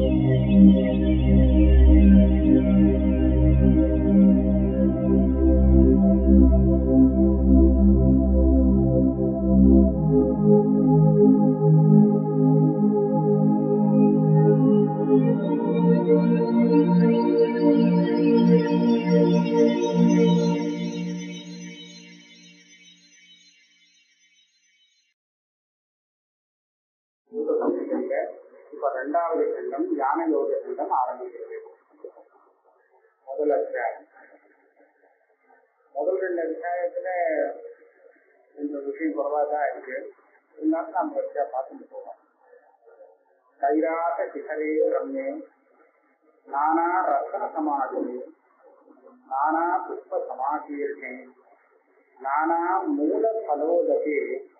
பூதபூமிகள்ல இப்ப ரெண்டாவது கண்டம் ஞான யோக கண்டம் ஆரம்பிக்கிறது முதல் அத்தியாயம் முதல் ரெண்டு அத்தியாயத்துல இந்த விஷயம் குறைவா தான் இருக்கு இருந்தாலும் நம்ம வச்சா பார்த்துட்டு போவோம் கைராச சிகரே ரம்யே நானா ரத்ன சமாதி நானா புஷ்ப சமாகீர்ணே நானா மூல பலோதகே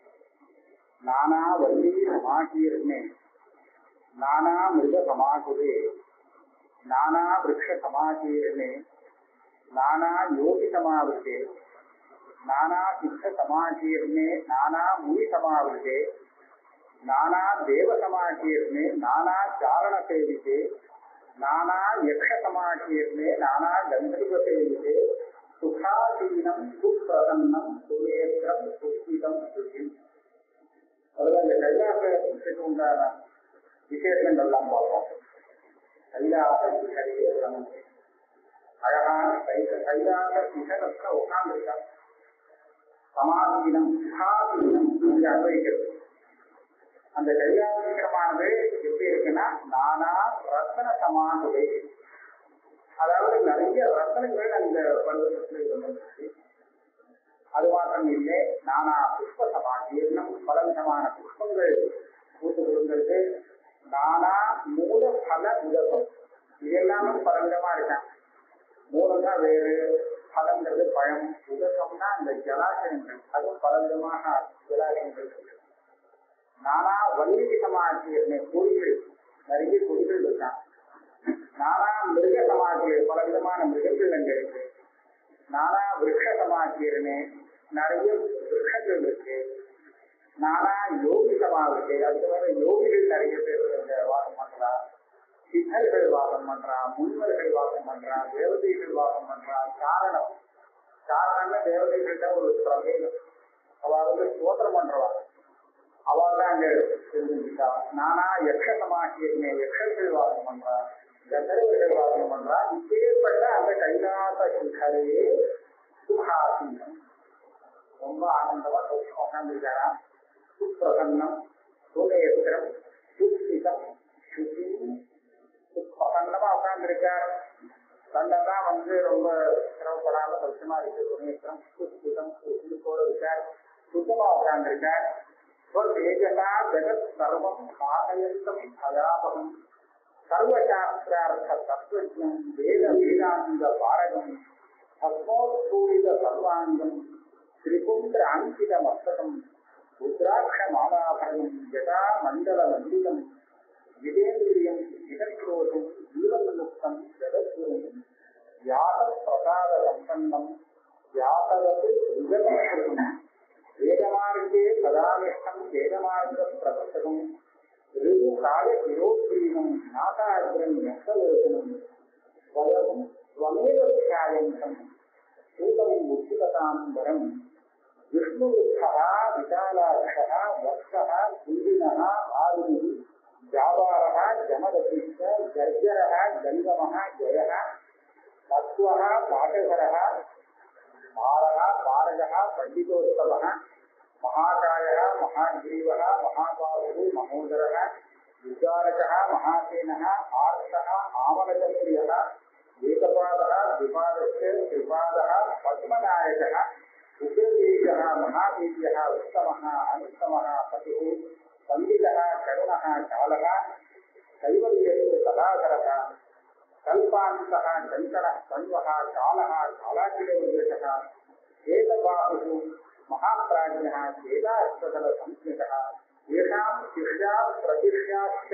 நானா வள்ளி சமாகீர்ணே நானா மிருக சமாகுலே நானா விரக்ஷ சமாகீர்ணே நானா யோகி சமாவிருத்தே நானா சித்த சமாகீர்ணே நானா முனி சமாவிருத்தே நானா தேவ சமாகீர்ணே நானா சாரண சேவித்தே நானா யக்ஷ சமாகீர்ணே நானா கந்தர்வ சேவித்தே சுகாசீனம் சுப்பிரசன்னம் சுநேத்திரம் சுஸ்மிதம் சுஷிம் அதில் இந்த கைலாசத்துக்கு உண்டான விசேஷங்கள்லாம் பார்ப்போம் கைலாச சிகரே அழகான கைல கைலாச சிகரத்துல உட்கார்ந்துருக்காங்க சமாதீனம் சுகாதீனம் இங்க அனுபவிக்கிறது அந்த கைலாச சிகரமானது எப்படி இருக்குன்னா நானா ரத்தன சமானது அதாவது நிறைய ரத்தனங்கள் அந்த பருவத்தில் இருந்துச்சு அது மாத்திரம் இல்லை நானா புஷ்ப சமாதி இன்னும் பல விதமான புஷ்பங்கள் பூத்து விழுந்திருக்கு நானா மூல பல உலகம் இது எல்லாமே பல விதமா இருக்கான் மூலம் தான் வேறு பலங்கிறது பழம் உதகம்னா இந்த ஜலாசயங்கள் அதுவும் பல விதமாக ஜலாசயங்கள் இருக்கு நானா வள்ளிக்கு சமாதி கோயில்கள் நிறைய கோயில்கள் இருக்கான் நானா மிருக சமாதி பல விதமான மிருகங்கள் அங்க இருக்கு நானா விரக்ஷ சமாதியர்னு நிறைய விரக்ஷங்கள் இருக்கு நானா யோகி சமா இருக்கு அதுக்கு மேல யோகிகள் நிறைய பேர் இந்த வாசம் பண்றா சித்தர்கள் வாசம் பண்றா முனிவர்கள் வாசம் பண்றா தேவதைகள் வாசம் பண்றா காரணம் காரணம்னா தேவதைகள்ட்ட ஒரு பிரபேதம் அவ வந்து ஸ்தோத்திரம் பண்றவா அவள் தான் அங்க இருந்துட்டா நானா யக்ஷ சமாசியர்னே யக்ஷர்கள் வாசம் பண்றா கந்தர்வர்கள் வாசம் பண்றா இப்பேற்பட்ட அந்த கைலாச சிகரே சுகாசீனம் ரொம்ப ஆனந்தமா சௌக்கியம் உட்கார்ந்துருக்காரா சுப்பிரசன்னம் சூலேஸ்வரம் சுஸ்மிதம் சுசி பிரசன்னமா உட்கார்ந்துருக்கார் தண்டெல்லாம் வந்து ரொம்ப சிரமப்படாம சௌக்கியமா இருக்கு சூலேஸ்வரம் சுஸ்மிதம் சுசித்தோட இருக்கார் சுத்தமா உட்கார்ந்துருக்கார் தேஜகா ஜெகத் சர்வம் காதயந்தம் அயாபகம் சர்வசாஸ்திரார்த்த தத்துவஜம் வேத வேதாந்த பாரகம் பத்மோத்பூரித சர்வாங்கம் திரிபுந்திர அங்கித மஸ்தகம் ருத்ராட்ச மாலாபரணம் ஜடா மண்டல மண்டிதம் விதேந்திரியம் ஜிகத்ரோதம் ஜீவன்முக்தம் ஜகத்குரும் வியாச பிரசாத சம்பன்னம் வியாசவத்து விகதம் வேதமார்க்கே சதானிஷ்டம் வேதமார்க்க பிரவர்த்தகம் ரிது கால விரோத்ரீனம் நாகாகிரம் நஷ்டலோசனம் ஸ்வயம் ஸ்வமேவ தியாயந்தம் பூதம் முக்திகதாம் வரம் விஷ்ணுவித்தः விசாலாक्षः वत्सः कुन्दिनः आरुणिः जावारः जमदतिश्च गर्जरः गङ्गमः जयः तत्त्वः पाठधरः भारः पारगः पण्डितोत्सवः महाकायः महाग्रीवः महाबाहुः महोदरः विचारकः महासेनः आर्षः आमलचन्द्रियः एकपादः द्विपादश्च त्रिपादः पद्मनायकः उग्रवीर्यः महावीर्यः उत्तमः अनुत्तमः पतिः पण्डितः करुणः कालः कैवल्यस्य कलाकरः कल्पान्तः शङ्करः कण्वः कालः कालाकिलवल्यकः वेदबाहुः महाप्राज्ञः वेदाश्वतलसंज्ञकः येषां शिष्या प्रतिष्ठाश्च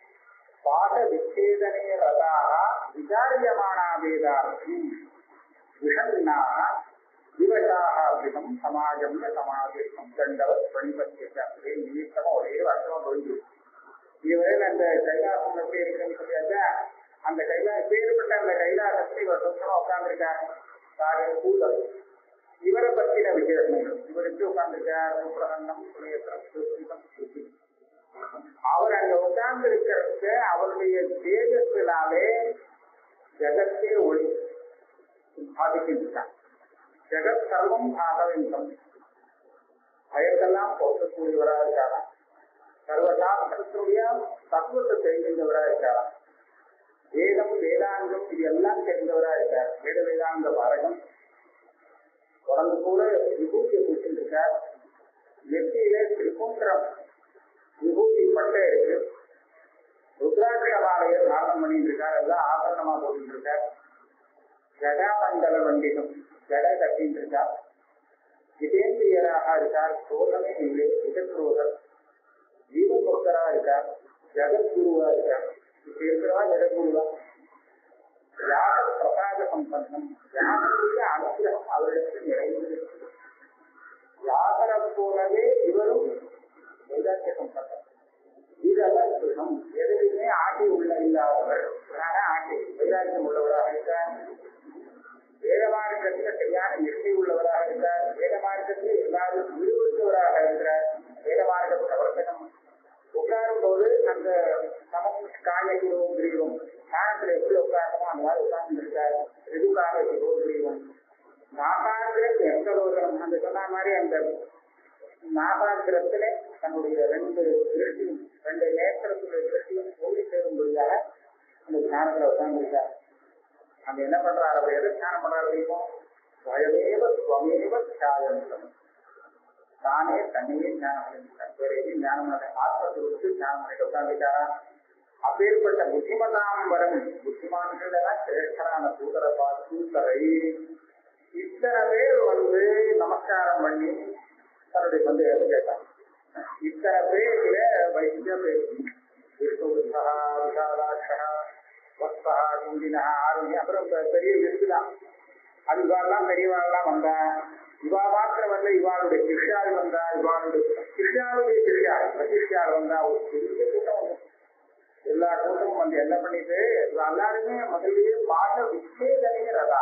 पाठविच्छेदने रताः विचार्यमाणा वेदार्थी विषण्णाः விவசாக விதம் சமாஜம் சமாஜம் தண்டவத் பணிபத்திய அப்படியே நிமித்தமா ஒரே வருஷமா போயிட்டு இதுவரையில் அந்த கைலாசம் எப்படி இருக்குன்னு சொல்லியாச்சா அந்த கைலா பேர்பட்ட அந்த கைலாசத்தை இவர் சொந்தமா உட்கார்ந்துருக்காரு யாரு கூதர் இவரை பற்றின விசேஷங்கள் இவர் எப்படி உட்கார்ந்துருக்கார் சுப்பிரகண்ணம் சுரேந்திரம் சுஸ்மிதம் சுத்தி அவர் அங்க உட்கார்ந்து இருக்கிறதுக்கு அவருடைய தேஜத்தினாலே ஜெகத்தே ஒளி பாதிக்கின்றார் ஜெகத் சர்வம் பாகவந்தம் பயத்தெல்லாம் போக்கக்கூடியவராக இருக்காராம் சர்வசாஸ்திரத்துடைய தத்துவத்தை தெரிந்தவரா இருக்காராம் வேதம் வேதாங்கம் இது எல்லாம் தெரிந்தவரா இருக்கார் வேத வேதாந்த பாரகம் தொடர்ந்து கூட விபூதியை பூசிட்டு இருக்கார் நெத்தியில திரிபுத்திரம் விபூதி பட்டை இருக்கு ருத்ராட்ச மாலையை தாரணம் பண்ணிட்டு இருக்கார் எல்லாம் ஆபரணமா போட்டுட்டு இருக்கார் ஜடாமண்டல வண்டினம் ஜட கட்டிட்டு இருக்கார் ஜிதேந்திரியராக இருக்கார் சோதனை இல்லை ஜெகத்ரோதர் ஜீவபக்தரா இருக்கார் ஜெகத்குருவா இருக்கார் இப்படி இருக்கிறவா ஜெகத்குருவா யாக பிரசாத சம்பந்தம் யாருடைய அனுகிரகம் அவரிடத்தில் நிறைந்திருக்கிறது யாகரம் போலவே இவரும் வைராக்கிய சம்பந்தம் இதெல்லாம் சொல்லணும் எதிலுமே ஆட்டி உள்ள இல்லாதவர் ஆனா ஆட்டி வைராக்கியம் உள்ளவராக இருக்கார் வேதமார்க்கத்தில் சரியான நிஷ்டை உள்ளவராக இருக்கார் வேதமார்க்கத்தில் எல்லாரும் ஈடுபடுத்தவராக இருக்கிறார் வேதமார்க்க பிரவர்த்தனம் உட்காரும் போது அந்த நமக்கு காயகிரவும் கிரீவம் காலத்துல எப்படி உட்காரணுமோ அந்த மாதிரி உட்கார்ந்து இருக்காரு ரிதுக்காக கிரீவம் நாபாகிரம் எந்த ரோதனம் அந்த சொன்ன மாதிரி அந்த நாபாகிரத்துல தன்னுடைய ரெண்டு திருஷ்டியும் ரெண்டு நேத்திரத்துடைய திருஷ்டியும் கூடி சேரும்படியாக அந்த ஞானத்துல உட்கார்ந்துருக்காரு அங்க என்ன பண்றாரு அவர் எதை தியானம் பண்றாரு தெரியுமோ ஸ்வயமேவ ஸ்வமேவ தியாயந்தம் தானே தன்னையே ஞானம் பண்ணிட்டார் வேற எதையும் ஞானம் பண்ண ஆத்மத்தை கொடுத்து ஞானம் பண்ணிட்டு உட்காந்துட்டாரா அப்பேற்பட்ட புத்திமதாம் வரும் புத்திமான்கள் எல்லாம் சிரேஷ்டரான தூதரை பார்த்து தரை இத்தனை பேர் வந்து நமஸ்காரம் பண்ணி தன்னுடைய சந்தேகத்தை கேட்டாங்க இத்தனை பேர்ல வைத்திய பேர் விஷ்ணு விஷாலாட்சா வஸ்தா குண்டினா ஆரோக்கியம் அப்புறம் பெரிய விருதுதான் அது இவாள்லாம் பெரியவாள்லாம் வந்தா இவா மாத்திரம் வந்து இவாளுடைய சிஷ்யாள் வந்தா இவாளுடைய சிஷ்யாளுடைய சிஷ்யாள் சிஷ்யாள் வந்தா ஒரு பெரிய கூட்டம் வந்து எல்லா கூட்டமும் வந்து என்ன பண்ணிட்டு எல்லாருமே முதல்லயே பாட விச்சேதனைங்கிறதா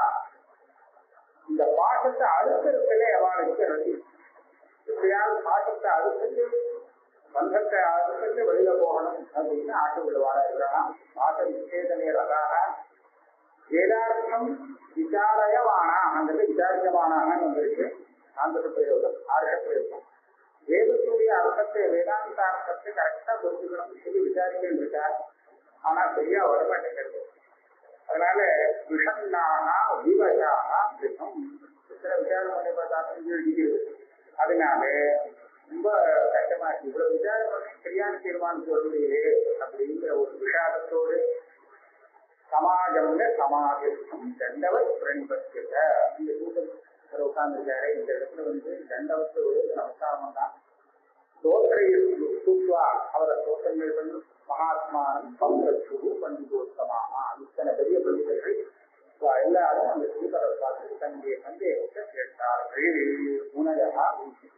இந்த பாட்டத்தை அழுத்தத்திலே அவளுக்கு ரசி எப்படியாவது பாட்டத்தை அழுத்தத்து பந்தத்தை அழுத்தத்து வெளியில போகணும் அப்படின்னு ஆட்டு விடுவாரா இருக்கிறான் பாட்ட விச்சேதனை ரதாக வேதார்த்தம் விசாரயவானா அந்த விசாரியமானான்னு வந்திருக்கு ஆந்திர பிரயோகம் ஆர்ஷ பிரயோகம் வேதத்துடைய அர்த்தத்தை வேதாந்த அர்த்தத்தை கரெக்டா புரிஞ்சுக்கணும்னு சொல்லி விசாரிக்கிறது இருக்கா ஆனா சரியா வரமாட்டேங்கிறது அதனால விஷன்னானா விவசானா கிருஷ்ணம் சில விசாரம் பண்ணி பார்த்தாங்க அதனால ரொம்ப கஷ்டமா இருக்கு இவ்வளவு விசாரம் பண்ணி சரியான தீர்மானம் சொல்லலையே அப்படிங்கிற ஒரு விஷாதத்தோடு சமாஜம்ல சமாதிஷ்டம் தண்டவத் பிரணிபத்தியத இந்த கூட்டம் உட்கார்ந்துருக்காரு இந்த இடத்துல வந்து தண்டவத்து நமஸ்காரம் தான் சூத்வா அவரை தோற்றங்கள் பண்ணி மகாத்மானம் பங்கச்சு பண்டிதோத்தமாக இத்தனை பெரிய பண்டிதர்கள் எல்லாரும் அந்த சூதரை பார்த்து தன்னுடைய சந்தேகத்தை கேட்டார்கள் முனையா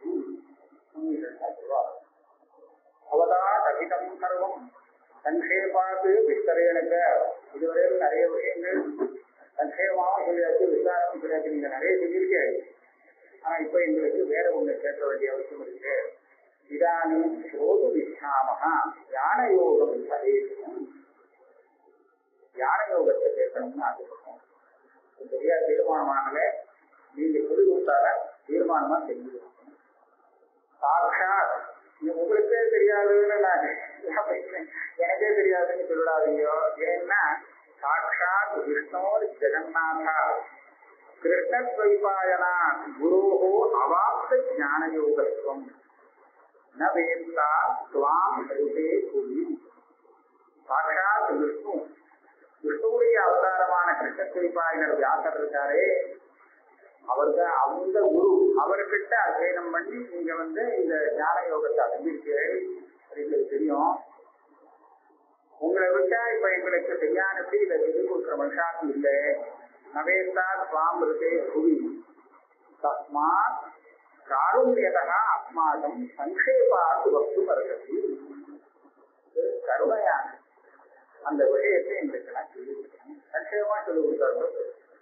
அவதா கதிதம் சர்வம் சங்கேபாத்து விஸ்தரேனுக்க இதுவரையில் நிறைய விஷயங்கள் சங்கேபமாக சொல்லியாச்சு விசாரம் சொல்லியாச்சு நீங்க நிறைய சொல்லியிருக்கேன் ஆனா இப்ப எங்களுக்கு வேற ஒண்ணு கேட்க வேண்டிய அவசியம் இருக்கு இதானும் சோது விச்சாமகா ஞான யோகம் சதேசம் ஞான யோகத்தை கேட்கணும்னு ஆசைப்பட்டோம் சரியா தீர்மானமாகல நீங்க சொல்லி கொடுத்தார தீர்மானமா செஞ்சு சாட்சாத் உங்களுக்கே தெரியாதுன்னு நான் எனக்கே தெரியாதுன்னு சொல்லாதீங்க ஏன்னா சாட்சாத் விஷ்ணோர் ஜெகநாதா கிருஷ்ணத்வைபாயனா குரோஹோ அவாப்த ஞான யோகத்துவம் ந வேந்தா துவாம் ஹரிதே குரு சாட்சாத் விஷ்ணு விஷ்ணுவுடைய அவதாரமான கிருஷ்ணத்வைபாயனர் வியாசர் இருக்காரே அவருக்கு அந்த குரு அவர்கிட்ட அध्यயனம் பண்ணி நீங்க வந்து இந்த ஞான யோகத்தை அடைஞ்சிருக்கீர்கள் அது எங்களுக்கு தெரியும் உங்களை விட்டா இப்ப எங்களுக்கு சரியானது இதை செஞ்சு கொடுக்குற மனுஷாக்கும் இல்லை நவேந்தா சுவாம் இருக்கே குவி தஸ்மாத் காருண்யதா அஸ்மாதம் சங்கேபாத்து வஸ்து வருகிறது ஒரு கருணையான அந்த விஷயத்தை எங்களுக்கு நான் சொல்லி கொடுக்கணும் சட்சேமா சொல்லி கொடுத்தாரு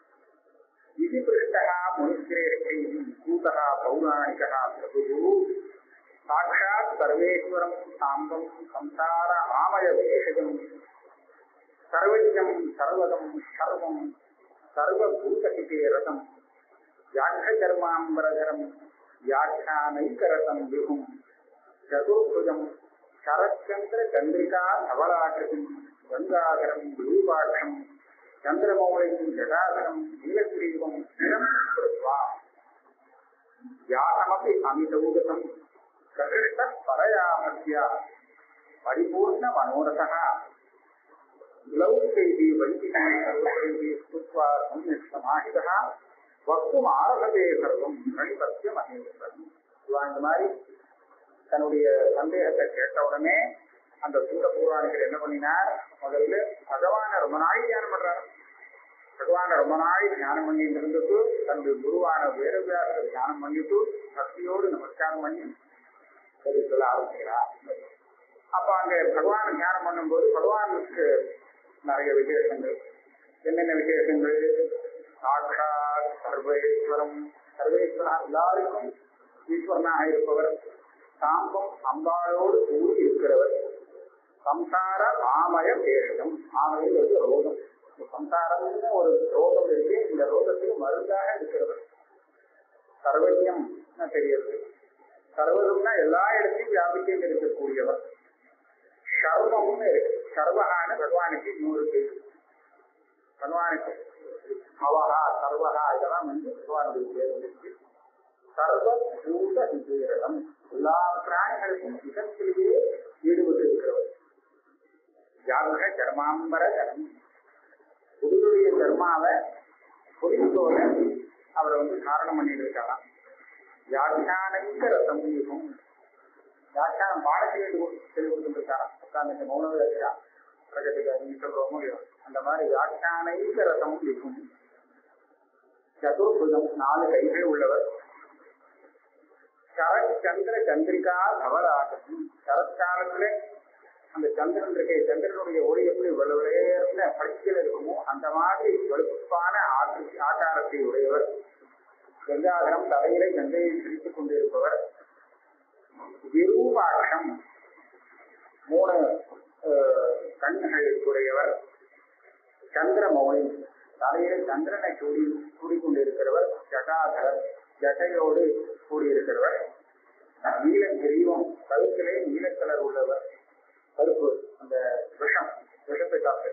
இது பிருஷ்டா முனிசிரேஷ்டை கூதா பௌராணிகா பிரபு சாட்சாத் சர்வேஸ்வரம் சாந்தம் சம்சார ஆமய வேஷகம் சர்வஜம் சர்வதம் சர்வம் சர்வபூதகிதே ரதம் व्याघ्रकर्माम्बरधरम् व्याख्यानैकरसम् विभुम् चतुर्भुजम् शरच्चन्द्रचन्द्रिका धवलाकृतिम् गङ्गाधरम् विरूपाक्षम् चन्द्रमौलिम् जटाधरम् नीलग्रीवम् स्थिरम् कृत्वा व्यासमपि अमितौगतम् प्रकृष्टः परया मध्या परिपूर्णमनोरथः लौकिकैः वैदिकैः सर्वैः स्तुत्वा सम्यक् समाहितः வக்தும் ஆரம்பதே சர்வம் பிரணிபத்திய மகேஸ்வரன் இவன் இந்த மாதிரி தன்னுடைய சந்தேகத்தை கேட்ட உடனே அந்த சூத பூர்வாணிகள் என்ன பண்ணினார் முதல்ல பகவான ரொம்ப நாள் தியானம் பண்றார் பகவான ரொம்ப நாள் தியானம் பண்ணிட்டு இருந்துட்டு தன்னுடைய குருவான வேதவியாசர் தியானம் பண்ணிட்டு பக்தியோடு நமஸ்காரம் பண்ணி சரி சொல்ல ஆரம்பிக்கிறார் அப்ப அங்க பகவான் தியானம் பண்ணும்போது பகவானுக்கு நிறைய விசேஷங்கள் என்னென்ன விசேஷங்கள் சாட்சாத் சர்வேஸ்வரம் சர்வேஸ்வரன் எல்லாருக்கும் ஈஸ்வரனாக இருப்பவர் சாம்பம் அம்பாளோடு கூடி இருக்கிறவர் சம்சார ஆமய பேஷம் ஆமயம் ரோகம் சம்சாரம்னு ஒரு ரோகம் இருக்கு இந்த ரோகத்துக்கு மருந்தாக இருக்கிறவர் சர்வஜம் தெரியுது சர்வதம்னா எல்லா இடத்தையும் வியாபித்து இருக்கக்கூடியவர் சர்வம்னு இருக்கு சர்வகான பகவானுக்கு இன்னொரு பேர் பகவானுக்கு அவஹா சர்வஹா இதெல்லாம் வந்து பகவானுடைய பேர் இருக்கு சர்வபூத விஜயகம் எல்லா பிராணிகளுக்கும் இதத்திலேயே ஈடுபட்டு இருக்கிறவர் ஜாக கர்மாம்பர கரம் புதுடைய கர்மாவை புரிந்தோட அவரை வந்து காரணம் பண்ணிட்டு இருக்காராம் வியாக்கியானங்க சமீபம் வியாக்கியானம் பாடத்தில் சொல்லி கொடுத்துட்டு இருக்காராம் உட்கார்ந்து மௌனவில் இருக்கிறா பிரகத்துக்கு நீங்க சொல்றோமோ இல்லையோ அந்த மாதிரி வியாக்கியானைக்க ரசம் இருக்கும் சதுர்புஜம் நாலு கைகள் உள்ளவர் சரச்சந்திர சந்திரிகா தவறாகும் சரத்காலத்துல அந்த சந்திரன் இருக்கே சந்திரனுடைய ஒளி எப்படி வெளுவேர்ந்த பட்சியில் இருக்குமோ அந்த மாதிரி வெளுப்பான ஆக்கிருத்தி ஆகாரத்தை உடையவர் கங்காதரம் தலையில கங்கையை பிரித்துக் கொண்டிருப்பவர் விரூபாட்சம் மூணு கண்கள் உடையவர் சந்திரமௌனி தலையில் சந்திரனை சூடி கூடிக்கொண்டிருக்கிறவர் ஜட்டாதர் ஜட்டையோடு கூடியிருக்கிறவர் நீல கிரீவம் கழுத்திலே நீலக்கலர் உள்ளவர் கருப்பு அந்த விஷம் விஷத்தை காப்பு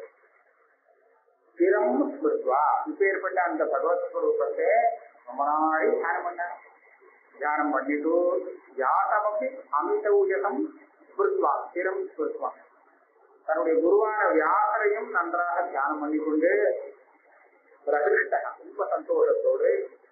திறம் ஸ்மிருத்வா இப்பேற்பட்ட அந்த பகவத் ஸ்வரூபத்தை ரொம்ப நாளை தியானம் பண்ண தியானம் பண்ணிட்டு யாசமப்பி அமித உஜகம் ஸ்மிருத்வா திறம் ஸ்மிருத்வா தன்னுடைய குருவான வியாசரையும் நன்றாக தியானம் பண்ணிக்கொண்டு பிரகிருஷ்ட ரொம்ப சந்தோஷத்தோடு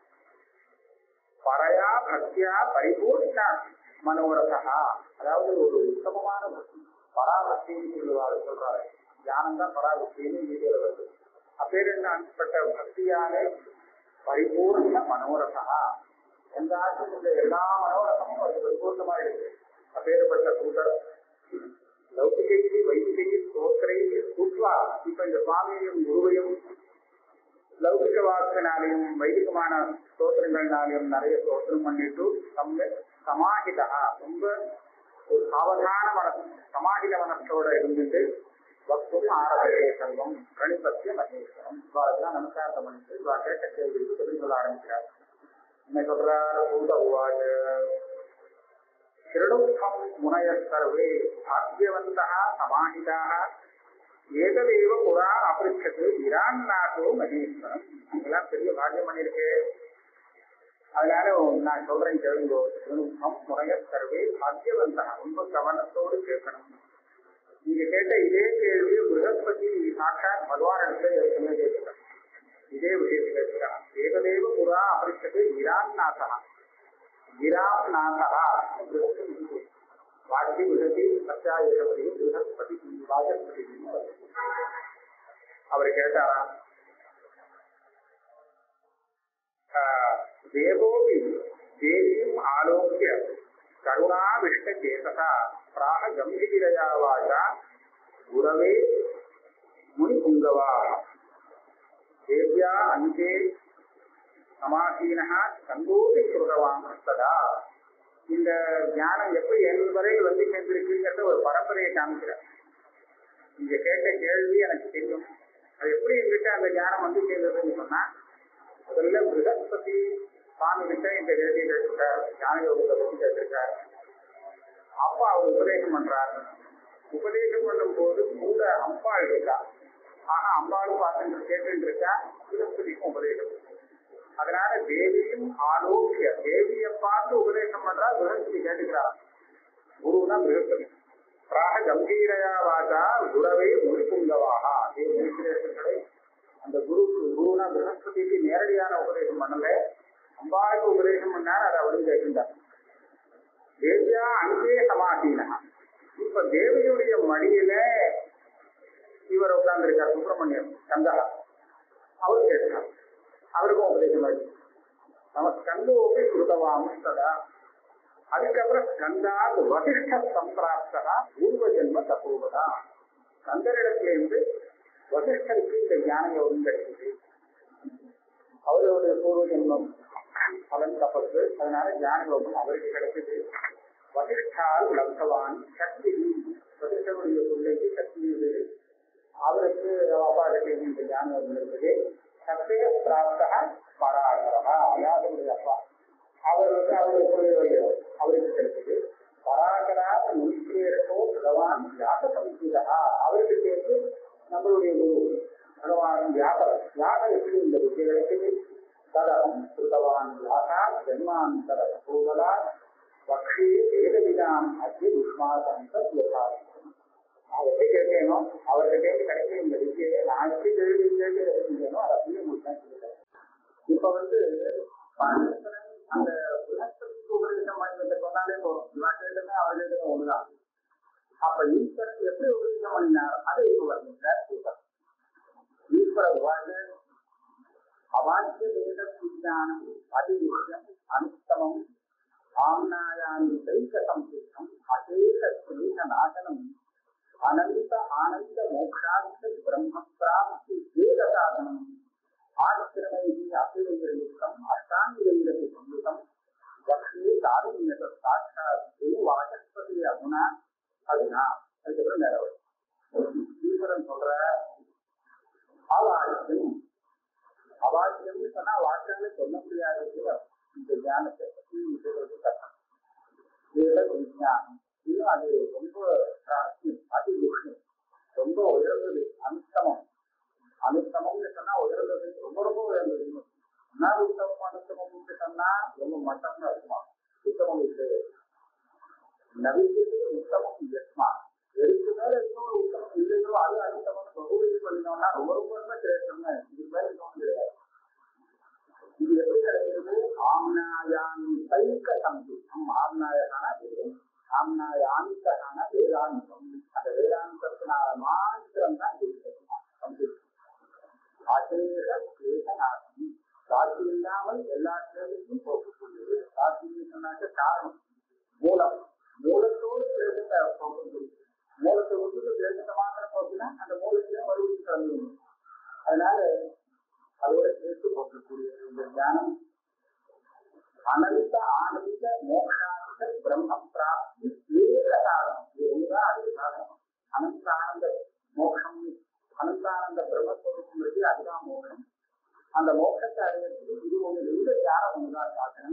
பரையா பக்தியா பரிபூர்ண மனோரதா அதாவது ஒரு உத்தமமான பக்தி பராபக்தின்னு சொல்லுவாரு சொல்றாரு தியானம் தான் பராபக்தின்னு வீடியோல வருது அப்பேற்பட்ட பக்தியாலே பரிபூர்ண மனோரதா எந்த ஆட்சியில் எல்லா மனோரதமும் அது பரிபூர்ணமா இருக்கு அப்பேற்பட்ட கூட்டர் லௌகிகைக்கு வைதிகைக்கு ஸ்தோத்திரைக்கு சுற்றுவா இப்ப இந்த சுவாமியையும் குருவையும் லௌகிக வாக்கினாலையும் வைதிகமான ஸ்தோத்திரங்கள்னாலையும் நிறைய ஸ்தோத்திரம் பண்ணிட்டு நம்ம சமாஹிதா ரொம்ப ஒரு சாவதான மனசு சமாஹித மனசோட இருந்துட்டு வக்தும் ஆரம்பே செல்வம் கணிபத்திய மகேஸ்வரம் இவாளுக்கெல்லாம் நமஸ்காரத்தை பண்ணிட்டு இவா கேட்ட கேள்விக்கு பதில் சொல்ல ஆரம்பிக்கிறார் என்ன சொல்றார் பூத உவாஜ திருடுக்கம் முனைய சர்வே பாக்கியவந்தா சமாஹிதாக ஏததேவ புறா அபிருச்சது இரான்னாதோ மகேஸ்வரம் இதெல்லாம் பெரிய பாக்கியம் பண்ணிருக்கு அதனால நான் சொல்றேன் கேளுங்கோ திருடுக்கம் முனைய சர்வே பாக்கியவந்தா ரொம்ப கவனத்தோடு கேட்கணும் நீங்க கேட்ட இதே கேள்வி பிருகஸ்பதி சாட்சாத் பகவான் இடத்துல ஏற்கனவே கேட்கிறார் இதே விஷயத்தை கேட்கிறார் ஏகதேவ புறா அபிருச்சது இரான்னாதா गिरानाथः वाक्य विषति सत्यायपति बृहस्पति वाचस्पति அவர் கேட்டாரா தேவோபி தேவீம் ஆலோக்கிய கருணாவிஷ்ட சேதசா பிராக கம்பீரயா வாசா குரவே முனி புங்கவா தேவ்யா அங்கே சமாசீனா சங்கோபி சுரவான் சதா இந்த ஞானம் எப்படி என் வரை வந்து சேர்ந்திருக்குங்கிறத ஒரு பரம்பரையை காமிக்கிறார் நீங்க கேட்ட கேள்வி எனக்கு தெரியும் அது எப்படி என்கிட்ட அந்த ஞானம் வந்து சேர்ந்ததுன்னு சொன்னா முதல்ல பிருகஸ்பதி சுவாமி கிட்ட இந்த கேள்வி கேட்டிருக்கார் ஞான யோகத்தை பத்தி கேட்டிருக்கார் அப்பா அவர் உபதேசம் பண்றாரு உபதேசம் பண்ணும் போது கூட அம்பாள் இருக்கா ஆனா அம்பாளும் பார்த்துட்டு கேட்டுட்டு இருக்கா பிருகஸ்பதிக்கும் உபதேசம் அதனால தேவியும் ஆலோக்கிய தேவியை பார்த்து உபதேசம் பண்றா பிருகஸ்பதி கேட்டுக்கிறார் குருனா பிருகஸ்பதி பிராக கம்பீரையா வாசா குரவை முனிப்புங்கவாகா அதே முனிசிரேஷர்களை அந்த குரு குருனா பிருகஸ்பதிக்கு நேரடியான உபதேசம் பண்ணல அம்பாளுக்கு உபதேசம் பண்ணார் அதை அவரும் கேட்கின்றார் தேவியா அங்கே சமாசீனா இப்ப தேவியுடைய மடியில இவர் உட்கார்ந்துருக்கார் சுப்பிரமணியம் கங்கா அவர் கேட்டார் அவருக்கும் உபதேசம் ஆயிடுச்சு நம்ம ஸ்கந்தோபி கிருதவாம் சதா அதுக்கப்புறம் ஸ்கந்தாத் வசிஷ்ட சம்பிராப்தா பூர்வ ஜென்ம தப்போவதா ஸ்கந்தரிடத்திலிருந்து வசிஷ்டருக்கு இந்த ஞான யோகம் கிடைச்சது அவருடைய பூர்வ ஜென்மம் பலன் தப்பது அதனால ஞான யோகம் அவருக்கு கிடைச்சது வசிஷ்டால் லப்தவான் சக்தி வசிஷ்டனுடைய பிள்ளைக்கு சக்தி இது அவருக்கு அப்பா கிட்ட இந்த ஞான யோகம் இருந்தது சத்திய பிராப்தா பராகரா யாதவருடைய அப்பா அவர் வந்து அவருக்கு அவருக்கு கிடைச்சது பராகரா முன்சியரோ பகவான் வியாச சமீதா அவருக்கு சேர்த்து நம்மளுடைய குரு பகவான் வியாசர் வியாசருக்கு இந்த வித்தியை கிடைச்சது ததகம் கிருதவான் வியாசா ஜன்மாந்தர பூகலா பக்ஷி வேதவிதாம் அத்தி துஷ்மாசந்த யதார்த்தம் நான் எப்படி கேட்கேனோ அவர்கிட்ட கிடைக்கிற இந்த வித்தியை நான் எப்படி கேள்வி கேட்டு கிடைக்கின்றேனோ அதை அப்படியே முடித்தான் சொல்லுறேன் இப்ப வந்து பரமேஸ்வரன் அந்த புனஸ்தத்துக்கு உபதேசம் பண்ணி சொன்னாலே போதும் இவன் கேட்டது அவர் கேட்டது ஒண்ணுதான் அப்ப ஈஸ்வரன் எப்படி உபதேசம் பண்ணினார் அதை இப்ப வருகின்றார் சூப்பர் ஈஸ்வர வாழ்வு அவாக்கிய வேத விஞ்ஞானம் அதிவிஷயம் அனுத்தமம் ஆம்னாயாமி தைக்க சம்சித்தம் அசேக ஸ்ரீக நாசனம் அனந்த ஆனந்த மோக்ஷாந்த பிரம்ம பிராப்தி வேத சாதனம் ஆசிரமைகி அபிநயயுக்தம் அஷ்டாங்கிரங்கி சம்யுதம் வக்ஷே தாருண்யத சாட்சாத் வாசஸ்பதி அகுணா அதுனா அதுக்கப்புறம் நேர ஈஸ்வரன் சொல்ற அவாக்கியம் அவாக்கியம்னு சொன்னா வாக்கியம்னு சொல்ல முடியாதது இந்த ஞானத்தை பற்றி சொல்றது கஷ்டம் வேத விஞ்ஞானம் இன்னும் அது ரொம்ப அதி விஷயம் ரொம்ப உயர்ந்தது அனுத்தமம் அனுத்தமம்னு சொன்னா உயர்ந்தது ரொம்ப ரொம்ப உயர்ந்தது என்ன உத்தமம் அனுத்தமம்னு சொன்னா ரொம்ப மட்டம்னு இருக்குமா உத்தமம் இல்லை நவிக்கு உத்தமம் எஸ்மா எதுக்கு மேல இன்னொரு உத்தமம் இல்லையோ அது அனுத்தமம் பகுதி பண்ணினோம்னா ரொம்ப ரொம்ப ரொம்ப சிரேஷ்டம்னு இது மேல இன்னும் கிடையாது இது எப்படி கிடைக்கிறது ஆம்னாயாமி தைக்க சம்சித்தம் ஆம்னாயகான வேதம் ஆம்னாயாமிக்கான வேதாந்தம் அந்த வேதாந்தத்தினால மாத்திரம் தான் சம்சித்தம் ஆசிரியர வேதனாசி சாட்சி இல்லாமல் எல்லா கேள்விக்கும் போக்கக்கூடியது சாட்சின்னு சொன்னாக்க காரணம் மூலம் மூலத்தோடு தேசத்தை போக்குது மூலத்தை விட்டு தேசத்தை மாத்திரம் போக்கினா அந்த மூலத்திலே மறுபடியும் கலந்து அதனால அதோட சேர்த்து போக்கக்கூடிய இந்த ஞானம் அனந்த ஆனந்த மோக்ஷாந்த பிரம்ம பிராப்தி வேத சாதனம் இது ஒண்ணுதான் அதுக்கு சாதனம் அனந்த ஆனந்த மோட்சம் அனந்தானந்த பிரம்மஸ்வரூபம் அதுதான் மோட்சம் அந்த மோட்சத்தை அடையிறதுக்கு இது ஒண்ணு இந்த ஞானம் ஒண்ணுதான் சாதனம்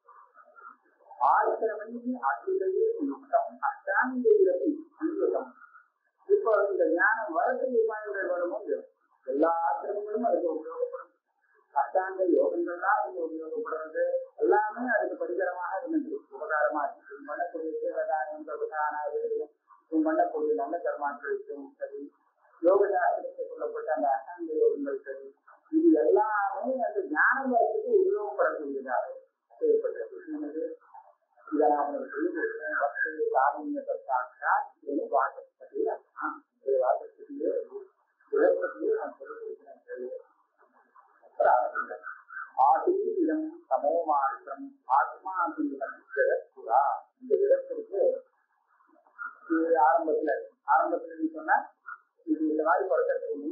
ஆசிரமைக்கு அச்சுதையே யுக்தம் அஷ்டாங்கிரமி அனுகிரகம் இப்போ இந்த ஞானம் வரத்துக்கு உபாயங்கள் வருமோ எல்லா ஆசிரமங்களும் அதுக்கு உபயோகப்படும் அஷ்டாங்க யோகங்கள் தான் அதுக்கு உபயோகப்படுறது எல்லாமே அதுக்கு பரிகரமாக இருந்தது உபகாரமா இருக்கு பண்ணக்கூடிய சேவதானம் பிரபுதானாதிகளும் பண்ணக்கூடிய நல்ல கர்மாக்களுக்கும் சரி யோக சாஸ்திரத்தில் சொல்லப்பட்ட அந்த அஷ்டாங்க யோகங்கள் சரி இது எல்லாமே அந்த ஞானம் வரத்துக்கு உபயோகப்படக்கூடியதாக செய்யப்பட்ட விஷயம் இது இதை நான் உங்களுக்கு சொல்லிக் கொடுக்கிறேன் பக்தி காரண்யத்தை சாட்சா இது வாசப்படி அர்த்தம் இது வாசப்படியே உலகத்திலேயே நான் சொல்லிக் கொடுக்கிறேன் ஆதீனம் சமோமாற்றம் ஆத்மாதீனம் ஜெகத்புரா இந்த இடத்திற்கு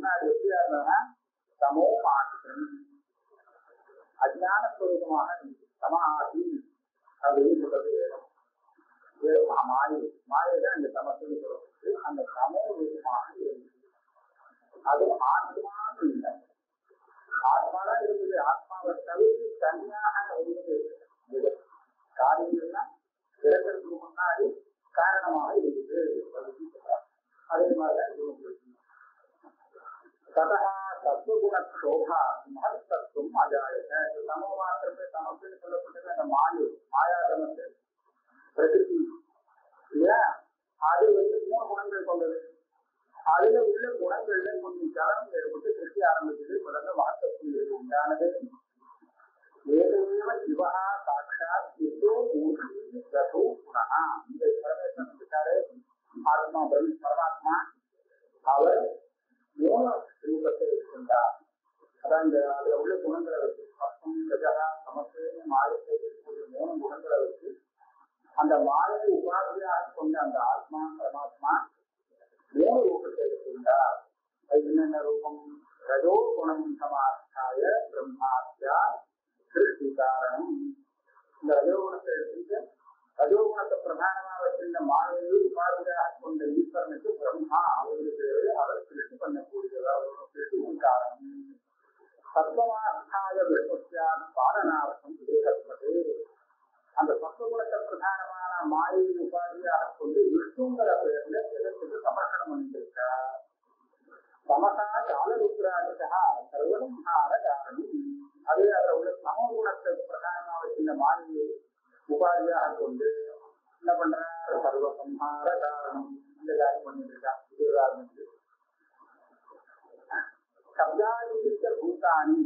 முன்னாடி எப்படியா இருந்தாங்கன்னா சமோ மாற்றம் அஜான ஸ்வரூபமாக இருந்துச்சு சமாதி அப்படின்னு சொல்றது வேணும் வேணும் மாயை மாயை தான் இந்த சமத்துன்னு சொல்றது அந்த சமோ ரூபமாக இருந்துச்சு அது ஆத்மான்னு இல்லை ஆத்மாதான் இருக்குது ஆத்மாவை தவிர்த்து தனியாக ஒன்று காரியங்கள்லாம் பிறந்ததுக்கு முன்னாடி காரணமாக இருக்குது அப்படின்னு சொல்றாங்க. அதே மாதிரிதான் இதுவும் இருக்கு. ததா தத்துவகுண சோபா மகத் தத்துவம் அஜாயத சம மாத்திரமே சமத்துன்னு சொல்லப்பட்டது அந்த மாயு மாயா சமத்து பிரகிருதி இல்லையா அது வந்து மூணு குணங்கள் கொண்டது அதுல உள்ள குணங்கள்ல கொஞ்சம் சலனம் ஏற்பட்டு சிருஷ்டி ஆரம்பிச்சது முதல்ல வாக்கக்கூடியது உண்டானது ஏதேவ சிவா சாட்சாத் யுத்தோ மூர்த்தி ரசோ குணா இந்த பரமேஸ்வரன் இருக்காரு ஆத்மா பிரம்ம பரமாத்மா அவர் மூணு ரூபத்தை இருக்கின்றார் அதான் இந்த அதுல உள்ள குணங்களை வச்சு பக்கம் கஜகா சமத்துவம் மாயத்தை இருக்கக்கூடிய மூணு குணங்களை வச்சு அந்த மாயை உபாதியாக கொண்ட அந்த ஆத்மா பரமாத்மா மூணு ரூபத்தை இருக்கின்றார் அது என்னென்ன ரூபம் ரஜோ குணம் சமாச்சாய பிரம்மாத்யா சிருஷ்டி காரணம் இந்த ரஜோகுணத்தை எடுத்துட்டு ரஜோகுணத்தை பிரதானமா வச்சிருந்த மாலையை உபாதியாக கொண்ட ஈஸ்வரனுக்கு பிரம்மா அவருக்கு அவர் சிருஷ்டி பண்ணக்கூடியவர் சிருஷ்டி காரணம் சத்வமார்த்தாய விஷ்ணுஷா பாலனார்த்தம் தேகப்பது அந்த சத்துவகுணத்தை பிரதானமான மாயை உபாதியாக கொண்டு விஷ்ணுங்கிற பெயர்ல ஜெகத்துக்கு சமர்ப்பணம் பண்ணியிருக்கார் சமசா காலருத்ராஜா சர்வசம்ஹார காரணம் அது அதில் உள்ள சமகுணத்தை பிரதானமாக வச்சிருந்த மாயை உபாதியாக கொண்டு என்ன பண்றார் சர்வசம்ஹார காரணம் இந்த காரியம் பண்ணிட்டு இருக்கான் இது ஆரம்பிச்சு சப்தாதித்த பூதானி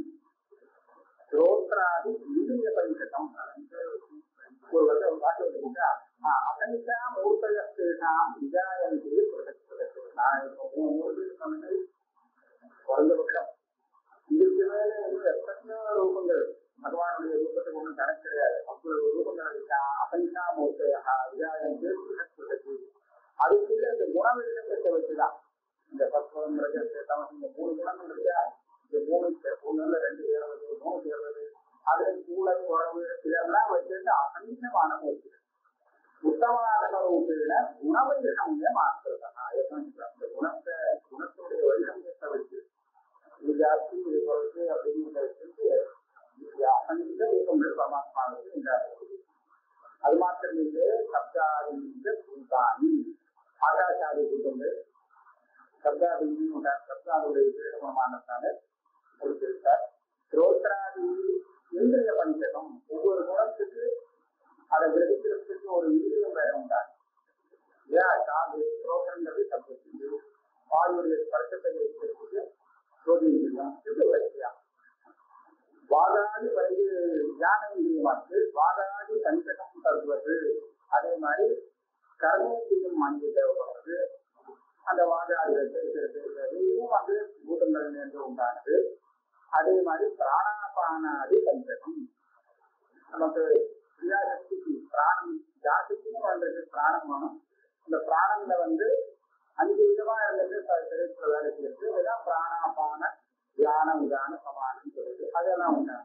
ஸ்ரோத்ராதி இந்திரிய பரிசகம் ஒரு வருடம் ஒரு பாட்டு வச்சுக்கிட்டா அகனிஷா மூர்த்தகத்தேஷாம் விஜாயந்தே பிரதக்ஷதே நான் இப்போ மூணு மூர்த்தி சொன்னது குறைந்தபட்சம் இதுக்கு மேல வந்து எத்தனையோ ரூபங்கள் பகவானுடைய ரூபத்துக்கு ஒன்றும் கணக்கு கிடையாது அவ்வளவு ரூபங்கள் இருக்கா அகனிஷா மூர்த்தையா விஜாயந்தே பிரதக்ஷதே அதுக்குள்ள இந்த குணவிஷயத்தை வச்சுதான் இந்த சத்வம் ரஜத்தை தமசம் இந்த மூணு குணங்கள் இருக்கா இந்த மூணு ஒண்ணுல ரெண்டு சேர்வது மூணு சேர்வது அதுல சூழல் உறவு இதெல்லாம் வச்சுட்டு அகண்டமான மூர்த்தி உத்தமான ரூபையில குணவைஷமிய மாற்றுறதா அந்த குணத்தை குணத்துடைய வைஷமியத்தை வச்சு இது ஜாஸ்தி இது குறைச்சு அப்படிங்கிறத வச்சுட்டு இது அகண்ட ரூபங்கள் பரமாத்மாவுக்கு உண்டாகிறது அது மாத்திரம் இல்லை சப்தாதி பூதானி ஆகாஷாதி பூதங்கள் சப்தாதின்னு உண்டான சப்தாவுடைய விசேஷமானதால கொடுத்திருக்கார் ஸ்ரோத்ராதி இந்திரிய பஞ்சகம் ஒவ்வொரு குணத்துக்கு அதை கிரகிக்கிறதுக்கு ஒரு இந்திரியம் வேற உண்டாங்க ஏன் காது ஸ்ரோகங்கிறது சப்தத்துக்கு வாயுடைய ஸ்பர்சத்தை கிரகிக்கிறதுக்கு சோதிந்திரியம் இது வரிசையா வாதாதி வரைது ஞான இந்திரியமாக்கு வாதாதி பஞ்சகம் தருவது அதே மாதிரி கர்மேந்திரியம் அங்கு தேவைப்படுறது அந்த வாதாதிகளை இதுவும் வந்து பூதங்கள் என்று உண்டானது அதே மாதிரி பிராணாபானாதி பஞ்சகம் நமக்கு கிரியாசக்திக்கு பிராணம் ஜாசக்தியும் வந்தது பிராணம் வேணும் இந்த பிராணம்ல வந்து அஞ்சு விதமா இருந்தது சரீரத்துல வேலை செய்யுது இதெல்லாம் பிராணாபான தியானம் விதான சமானம் சொல்லுது அதெல்லாம் உண்டான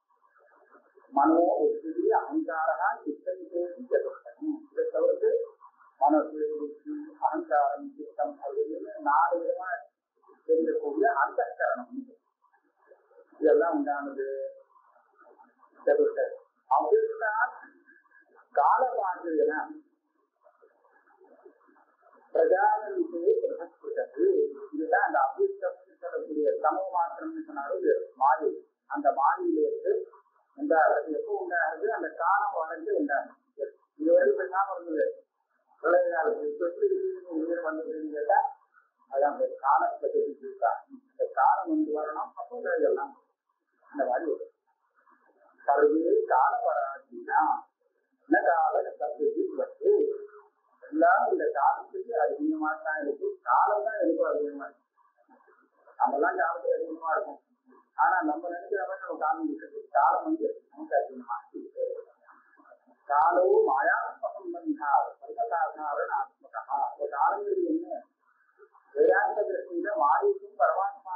மனோ உத்தி அகங்காரா சித்தம் சதுர்த்தம் இதை தவிர்த்து மனசு புத்தி அகங்காரம் சித்தம் அப்படின்னு நாலு விதமா தெரியக்கூடிய அந்த கரணம் இதெல்லாம் உண்டானது சதுர்த்தம் அதுதான் காலபாண்டியன பிரஜானந்தே பிரகஸ்புதது இதுதான் அந்த அபிஷ்டம் சொல்லக்கூடிய சம மாத்திரம்னு சொன்னாலும் இது மாயை அந்த மாயிலிருந்து உண்டாகிறது எப்போ உண்டாகிறது அந்த காலம் வளர்ந்து உண்டாகுது இது வரைக்கும் பேசாம இருந்தது பிரளய காலத்தில் இப்ப எப்படி இருக்கு உயிர் வந்ததுன்னு கேட்டா அதான் அந்த காலத்தை தெரிஞ்சுருக்காங்க இந்த காலம் வந்து வரணும் அப்போ இதெல்லாம் இந்த மாதிரி வரும் சர்வே காலபராஜினா என்ன கால சப்தத்தில் வந்து எல்லாம் இந்த காலத்துக்கு அதிகமா தான் இருக்கு காலம் தான் இருக்கும் அதிகமா இருக்கு நம்மலாம் காலத்துக்கு அதிகமா இருக்கும் ஆனா நம்ம நினைக்கிற மாதிரி நம்ம காலம் இருக்குது காலம் வந்து நமக்கு அதிகமா இருக்கு காலவும் மாயாத்ம சம்பந்தா சர்வசாதாரண ஆத்மகா அந்த காலங்கள் என்ன வேதாந்த திருஷ்டியில மாயைக்கும் பரமாத்மா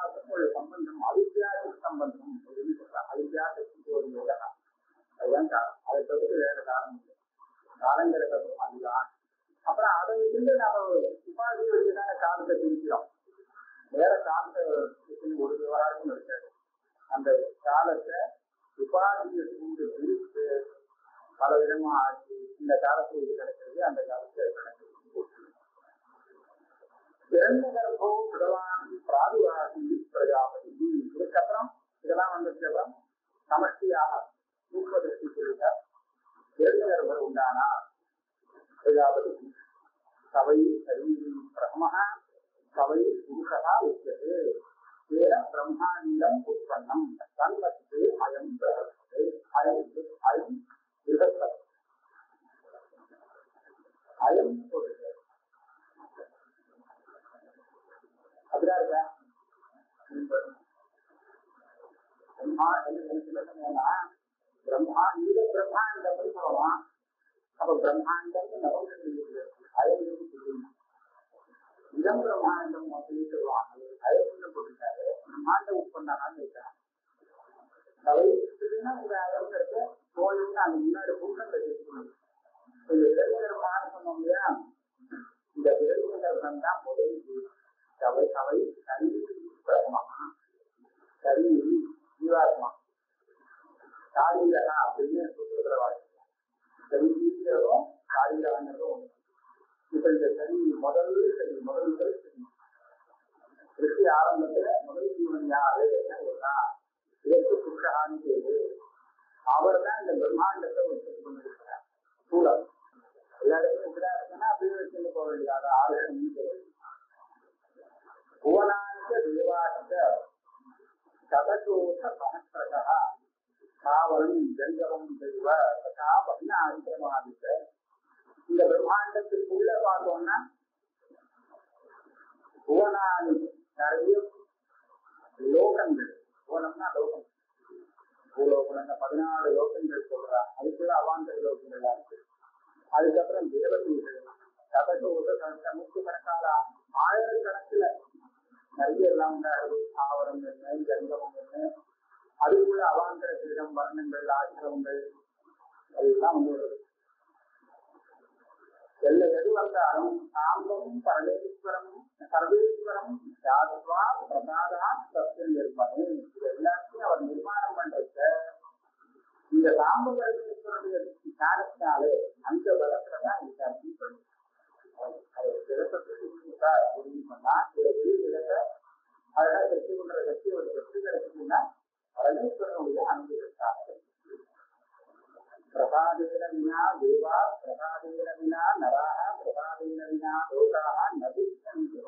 பல விதமா ஆச்சு இந்த காலத்துல இது கிடைக்கிறது அந்த காலத்துல இது கிடைக்கிறது பிறந்த கர்ப்போ பகவான் பிராதுராசி பிரஜாபதி இதுக்கப்புறம் இதெல்லாம் வந்ததுக்கு அப்புறம் சமஷ்டியாக சூக்ம திருஷ்டி சொல்லிட்டார் பிறந்த கர்ப்பர் உண்டானா பிரஜாபதி சவை சரீரி பிரம சவை புருஷா உச்சது வேற பிரம்மாண்டம் உற்பன்னம் தன்வத்து அயம் பிரகஸ்பதி அயம் அயம் பிரகஸ்பதி அயம் புருஷர் அப்படிதான் இருக்கா பிரம்மா என்ன சொன்னா பிரம்மா இந்த பிரம்மாண்டம் சொல்லலாம் அப்ப பிரம்மாண்டம் அயம் சொல்லணும் இதம் பிரம்மாண்டம் அப்படின்னு சொல்லுவாங்க அயம் போட்டுட்டாரு பிரம்மாண்ட உட்பண்ணான்னு இருக்காங்க தவிர்த்துன்னா இந்த அளவுக்கு தோல்வின்னு அந்த முன்னாடி கூட்டத்தை வச்சுக்கணும் இந்த இளைஞர் சொன்னோம் இல்லையா இந்த விருதுகள் தான் முதல் சவை சவை சரி பிரமா சரி ஜீவாத்மா காலிகா அப்படின்னு சொல்லுகிற வார்த்தை சரி ஜீவிக்கிறதும் காலிகாங்கிறதும் ஒண்ணு இப்ப இந்த சரி முதல் சரி முதல் முதல் சரி கிருஷி ஆரம்பத்துல முதல் ஜீவன் யாரு என்ன ஒன்றா இதற்கு புருஷகான்னு பேரு அவர் தான் இந்த பிரம்மாண்டத்தை உற்பத்தி பண்ணிருக்கிறார் சூழல் எல்லா இடத்துலையும் இப்படிதான் இருக்குன்னா அப்படியே வச்சுட்டு போக வேண்டியது ஆரோக்கியம் பேரு புவனாந்த தேவாந்த சதசோத சகசிரக சாவரம் ஜங்கமம் தெய்வ ததா வர்ண ஆசிரமாதித்த இந்த பிரம்மாண்டத்துக்குள்ள பார்த்தோம்னா புவனானி நிறைய லோகங்கள் புவனம்னா லோகம் பூலோகம்னா பதினாலு லோகங்கள் சொல்றா அதுக்குள்ள அவாந்தர லோகங்கள் எல்லாம் இருக்கு அதுக்கப்புறம் தேவதைகள் சதசோத நூற்று கணக்கான ஆயிரக்கணக்கில் நிறைய எல்லாம் உண்டாரு ஆவரம் என்ன ஜங்கமம் என்ன அதுக்குள்ள அவாந்தர பீடம் வர்ணங்கள் ஆசிரமங்கள் எல்லாம் வந்து வருது எல்ல எது வந்தாலும் சாம்பம் பரமேஸ்வரம் சர்வேஸ்வரம் யாத்வா பிரசாதா சத்தியம் இருப்பாரு இது எல்லாத்தையும் அவர் நிர்மாணம் பண்றத இந்த சாம்ப பரமேஸ்வரனுடைய ஞானத்தினாலே அந்த பலத்துலதான் எல்லாத்தையும் பண்ணும் அவர் சிறப்பத்துக்கு அப்படின்னு சொன்னா இந்த வெளி விளக்க அழகா கட்சி கொண்ட கட்சி ஒரு கட்சி கிடைச்சதுன்னா பரமேஸ்வரனுடைய அனுபவத்தார்கள் பிரசாதேன வினா தேவா பிரசாதேன வினா நராக பிரசாதேன வினா லோகாக நபிச்சந்தி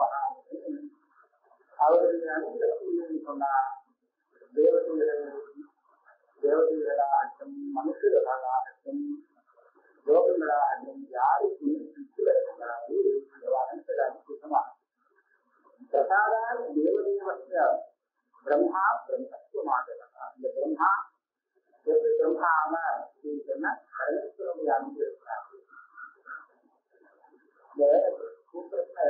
அவருடைய அனுகிரகம் சொன்னா தேவதைகள் தேவதைகளாகட்டும் மனுஷர்களாகட்டும் லோகங்களாகட்டும் யாருக்கும் சுற்றி வருகிறாரு அனுகிரகமாக பிரசாதா தேவதேவஸ்ய பிரம்மா பிரம்மத்துவமாக இந்த பிரம்மா எப்படி பிரம்மாவ அப்படின்னு சொன்னா பரமேஸ்வரனுடைய அன்பு இருக்கிறார் இந்த சூத்திரத்துல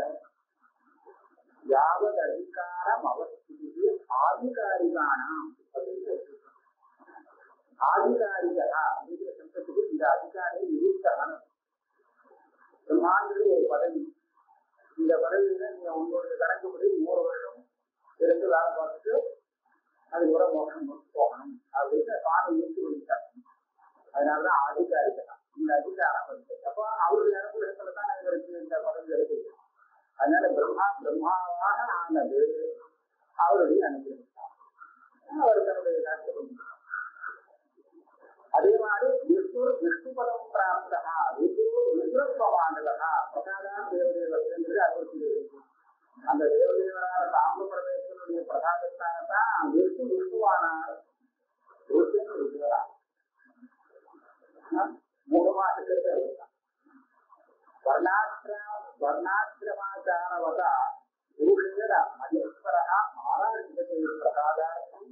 யாவது அதிகாரம் அவஸ்திக்கு ஆதிகாரிகானாம் அப்படின்னு ஆதிகாரிகா அப்படிங்கிற சப்தத்துக்கு இந்த அதிகாரி நிறுத்தகன் பிரம்மாங்கிறது ஒரு பதவி இந்த பதவியில நீங்க உங்களுடைய கணக்குப்படி நூறு வருஷம் இருந்து வேலை பார்த்துட்டு அதுக்கப்புறம் மோசம் போகணும் அப்படின்னு சுவாமி இருந்து விட்டார் அதனாலதான் அதிகாரிகள் இந்த அதிகாரம் இருக்கு அப்போ அவருடைய அனுகிரகத்துல தான் இவருக்கு இந்த பதவி இருக்குது அதனால பிரம்மா பிரம்மாவாக ஆனது அவருடைய அனுகிரகம் அவர் தன்னுடைய காட்சி அதே மாதிரி விஷ்ணு விஷ்ணு பதம் பிராப்தா விஷ்ணு விஷ்ணுத்வமானதா பிரசாதா தேவதேவர்கள் அவருக்கு அந்த தேவதேவரான சாம்ப பிரதேசனுடைய பிரசாதத்தால்தான் விஷ்ணு விஷ்ணுவானார் ருத்ரன் ருத்ரா மூலமாக வர்ணாசிரம வர்ணாசிரமாச்சாரவத புருஷேர மகேஸ்வர ஆராய்ச்சி பிரசாதார்த்தம்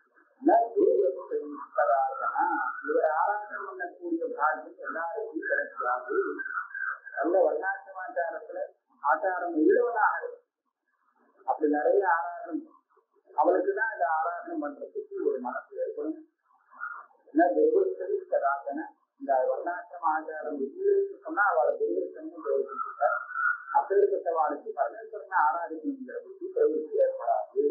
இவர் ஆராதனை பண்ணக்கூடிய பாக்கியம் எல்லாருக்கும் கிடைக்காது நல்ல வர்ணாசிரமாச்சாரத்துல ஆச்சாரம் உள்ளவனாக இருக்கும் அப்படி நிறைய ஆராதனை அவளுக்கு தான் இந்த ஆராதனை பண்றதுக்கு ஒரு மனசு ஏற்படும் என்ன தெய்வஸ்தரி சதாசன இந்த வர்ணாசிரம ஆச்சாரம் விஜயிச்சு சொன்னா அவளை தெய்வஸ்தன்னு கௌரவிச்சுட்டார் அப்படிப்பட்டவாளுக்கு பரமேஸ்வரனை ஆராதிக்கணுங்கிற புத்தி பிரவருத்தி ஏற்படாது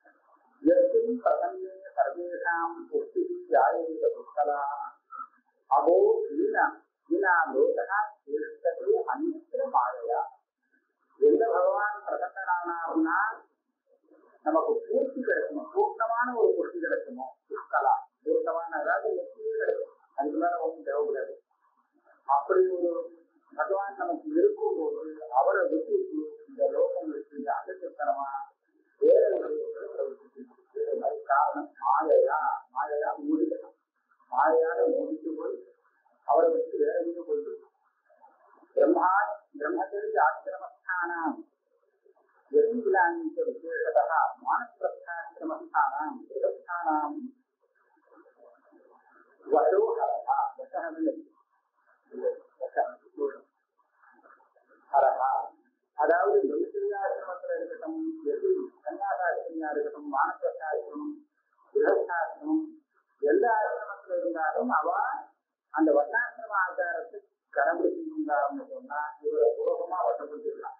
எஸ்மின் பிரசன்னே சர்வேஷாம் புஷ்டி ஜாயேத புஷ்கலா அபோ வீணா வீணா லோகா சேஷ்டது அந்நிய மாயா எந்த பகவான் பிரசன்னனானார்னா நமக்கு பூர்த்தி கிடைக்கணும் பூர்ணமான ஒரு புஷ்டி கிடைக்கணும் புஷ்கலா பூர்ணமான அதாவது எப்படியே கிடைக்கும் அதுக்கு மேல ஒன்றும் தேவைப்படாது அப்படி ஒரு பகவான் நமக்கு இருக்கும்போது அவரை விட்டு இந்த லோகங்களுக்கு அகற்றத்தனமா வேற ஒரு காரணம் மாயையா மாயையா மூடிக்கலாம் மாயையால மூடிட்டு போய் அவரை விட்டு வேற எங்கே போயிடும் பிரம்மா பிரம்மச்சரிய ஆசிரமஸ்தானம் यदीलानि विशेषतः मानप्रस्थाश्रमस्थानां गृहस्थानां वशोहरः वशः ஹரஹா அதாவது பிரம்மச்சரியாசிரமத்தில் இருக்கட்டும் எது சன்னியாசாசிரமியா இருக்கட்டும் மானப்பிரசாசிரமம் கிரகஸ்தாசிரமம் எல்லா ஆசிரமத்தில் இருந்தாலும் அவ அந்த வட்டாசிரம ஆச்சாரத்தை கடைபிடிச்சிருந்தாருன்னு சொன்னா இவரை சுலபமா வட்டப்பட்டுருக்கலாம்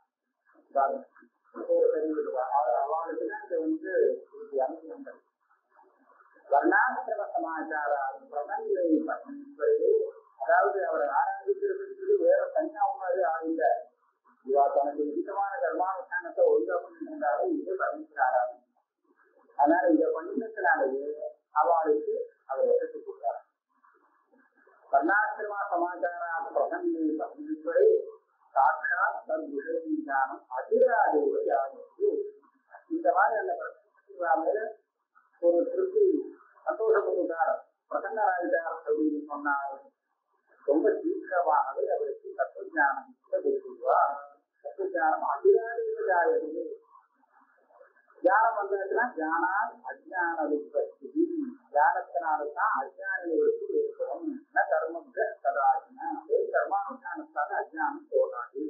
அவளுக்கு தான் இது வந்து இது அனுபவங்கள் வர்ணாசிரம சமாச்சார பிரபஞ்சை அதாவது அவரை ஆராதிக்கிறதுக்கு வேற தனியா ஒன்றாது ஆளுங்க இவா தனக்கு விதித்தமான கர்மானுஷ்டானத்தை ஒழுங்கா பண்ணிருந்தாலும் இது பரமிக்கிறாராம் அதனால இந்த பண்ணினத்தினாலேயே அவளுக்கு அவர் எடுத்து கொடுத்தார் வர்ணாசிரம சமாச்சார பிரபஞ்சை பரமிப்பதை சாட்சாத் தன் விஷயம் அதிராதேவ யாருக்கு இந்த மாதிரி அந்த பிரச்சனை ஒரு திருப்தி சந்தோஷப்படுத்தார் பிரசன்னராயிட்டார் அப்படின்னு சொன்னால் ரொம்ப சீக்கிரமாகவே அவருக்கு தத்துவஞானம் கொடுத்துருவார் தத்துவஞானம் அதிராதேவ ஜாயது தியானம் வந்ததுன்னா தியானால் அஜான உற்பத்தி தியானத்தினால்தான் அஜான நிவர்த்தி ஏற்படும் கர்மங்க கதாஜினா கர்மானுஷ்டானத்தால அஜானம் போகாது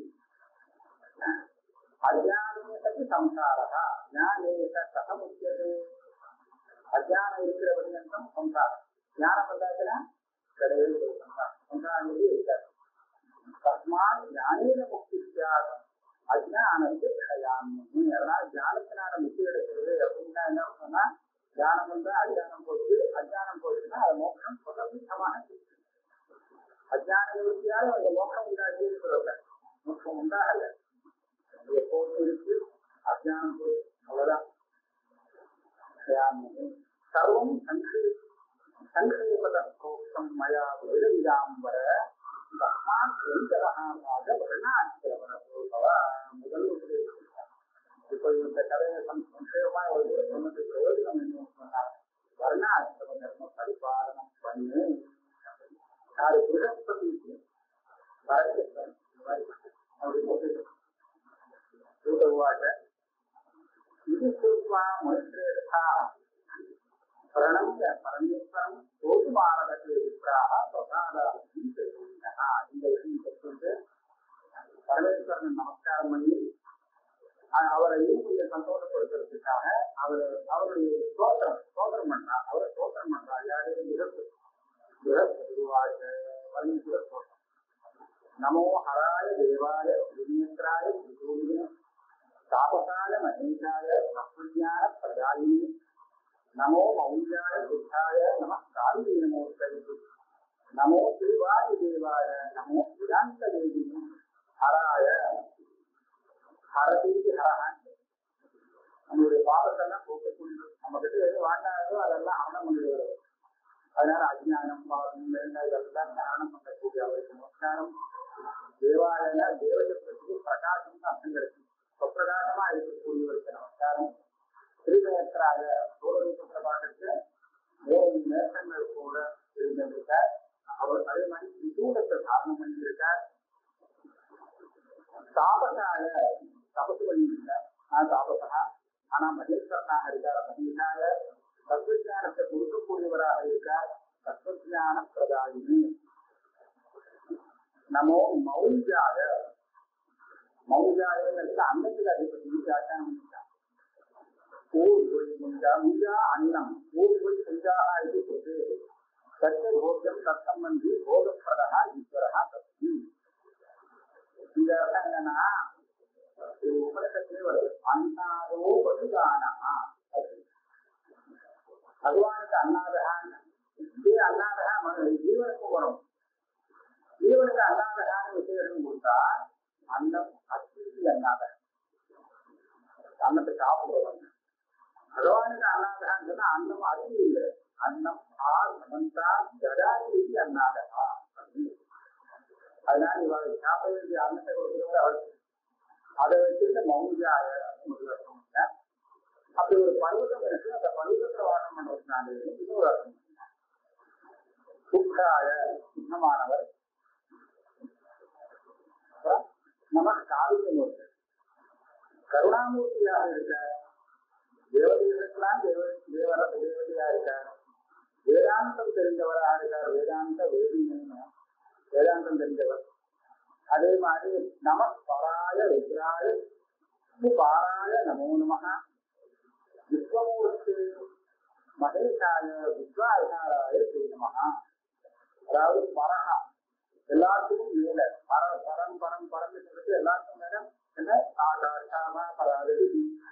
அஜானமே சதி சம்சாரா ஞானேச கதமுச்சது அஜானம் இருக்கிற பர்யந்தம் சம்சாரம் ஞானம் வந்தாச்சுன்னா கிடையவே கிடையாது சம்சாரம் சம்சாரங்கிறது இருக்காது தஸ்மாத் ஞானேன முக்தி தியாகம் அஜானத்து கயாமி அதனால ஞானத்தினால முக்தி எடுக்கிறது அப்படின்னா என்ன சொன்னா ஞானம் வந்து அஜானம் போச்சு அஜானம் போச்சுன்னா அது மோட்சம் சுதந்திரமான அஜான நிவர்த்தியால் அந்த மோட்சம் உண்டாக்கி இருக்கிறவங்க மோட்சம் உண்டாகல எப்போதும் இருக்கு அஜானம் போய் அவ்வளவுதான் சர்வம் சங்கேபதோக்தம் மயா விடவிதாம்பர தஸ்மாத் எந்தரகாக வருணாசிரவணபூர்வ முதல் உபதேசம் இப்போ இந்த கதையை சங்கேபமா ஒரு சொன்னது பிரயோஜனம் என்ன சொன்னார் வர்ணாசிரம தர்ம பரிபாலனம் பண்ணு யாரு புரஸ்பதிக்கு வரவேற்பன் அப்படின்னு உதவாட்ட இது சுருப்பா முனிசிரேஷ்டா பிரணம்ய பரமேஸ்வரம் சோதுமானதற்கு விப்ராக பிரசாதாரத்தி தெரிவித்தா இந்த விஷயத்தை சொல்லிட்டு பரமேஸ்வரன் நமஸ்காரம் பண்ணி அவரை ஈர்ப்பிய சந்தோஷப்படுத்துறதுக்காக அவர் அவருடைய ஸ்தோத்திரம் ஸ்தோத்திரம் பண்றா அவரை ஸ்தோத்திரம் பண்றா யாரு விரப்பு விரப்புவாக வர்ணிக்கிற ஸ்தோத்திரம் நமோ ஹராய தேவாய விநேந்திராய விசோமிய தாபகால மகேஷாய பிரபுஞான பிரதாயினி நமோ மௌஞ்சாய புத்தாய நம காந்தி நமோத்தரிக்கு நமோ தேவாய தேவாய நமோ வேதாந்த தேவினி ஹராய ஹரதி ஹரஹான் நம்மளுடைய பாவத்தெல்லாம் போக்கக்கூடிய நம்ம கிட்ட எது வாண்டாதோ அதெல்லாம் அவனம் பண்ணிடுவார் அதனால அஜ்ஞானம் பாவம் வேண்டாம் இதெல்லாம் ஞானம் பண்ணக்கூடிய அவருக்கு நமஸ்காரம் தேவாலய தேவதத்துக்கு பிரகாசம் அர்த்தம் கிடைக்கும் பிரகாசமா இருக்கக்கூடியவருக்கு நமஸ்காரம் ஸ்ரீநேற்றாக சோழரூப பிரபாகருக்கு மூணு நேசங்கள் கூட இருந்திருக்கார் அவர் அதே மாதிரி விதூடத்தை தாரணம் பண்ணியிருக்கார் தாபசால தபசு பண்ணியிருக்கார் நான் தாபசா ஆனா மகேஸ்வரனாக இருக்கார் மகேஷாக தத்துவஞானத்தை கொடுக்கக்கூடியவராக இருக்கார் தத்துவஞான பிரதாயினி நமோ மௌஞ்சாய மௌஞ்சாயங்கிறது அன்னத்துக்கு அதிபதி வியாக்கியானம் பண்ணிட்டார் ஊர் போய் முஞ்சா முஞ்சா அன்னம் ஊர் போய் முஞ்சாக இது போது சத்திய போகம் தத்தம் வந்து போகப்பிரதா ஈஸ்வரா சக்தி இந்த அர்த்தம் என்னன்னா இது உபனிஷத்திலே வருது அன்னாதோ வசுதானஹா பகவானுக்கு அன்னாதகான் இதே அன்னாதகா ஜீவனுக்கு வரும் ஜீவனுக்கு அன்னாதகான விசேஷம் கொடுத்தா அன்னம் அஸ்தி அன்னாதகம் அன்னத்தை சாப்பிடுவாங்க பகவானுக்கு அன்னாதகான்னு சொன்னா அன்னம் அஸ்தி இல்லை அன்னம் ஆ சமந்தா ஜடாதி அன்னாதகா அதனால இவள் சாப்பிட வேண்டிய அன்னத்தை கொடுக்கிறவர் அவள் அதை வச்சுட்டு மௌஜாய அப்படின்னு அர்த்தம் இல்லை அப்படி ஒரு பருவதம் இருக்கு அந்த பருவதத்துல வாசம் பண்றதுனால இன்னொரு அர்த்தம் சுக்காய சுத்தமானவர் நம காவியமூர்த்தி கருணாமூர்த்தியாக இருக்கார் தேவதைகளுக்கெல்லாம் தேவ தேவர தேவதையா இருக்கார் வேதாந்தம் தெரிந்தவராக இருக்கார் வேதாந்த வேதியன் வேதாந்தம் தெரிந்தவர் அதே மாதிரி நம பராய ருத்ராய பாராய நமோ நமக விஸ்வமூர்த்தி மகேஷாய விஸ்வாசாராய ஸ்ரீ நமகா அதாவது பரஹா எல்லாத்துக்கும் மேல பர பரம் பரம் பரம்னு சொல்லிட்டு எல்லாத்துக்கும் மேல என்ன ஆகாஷாமா பராதவி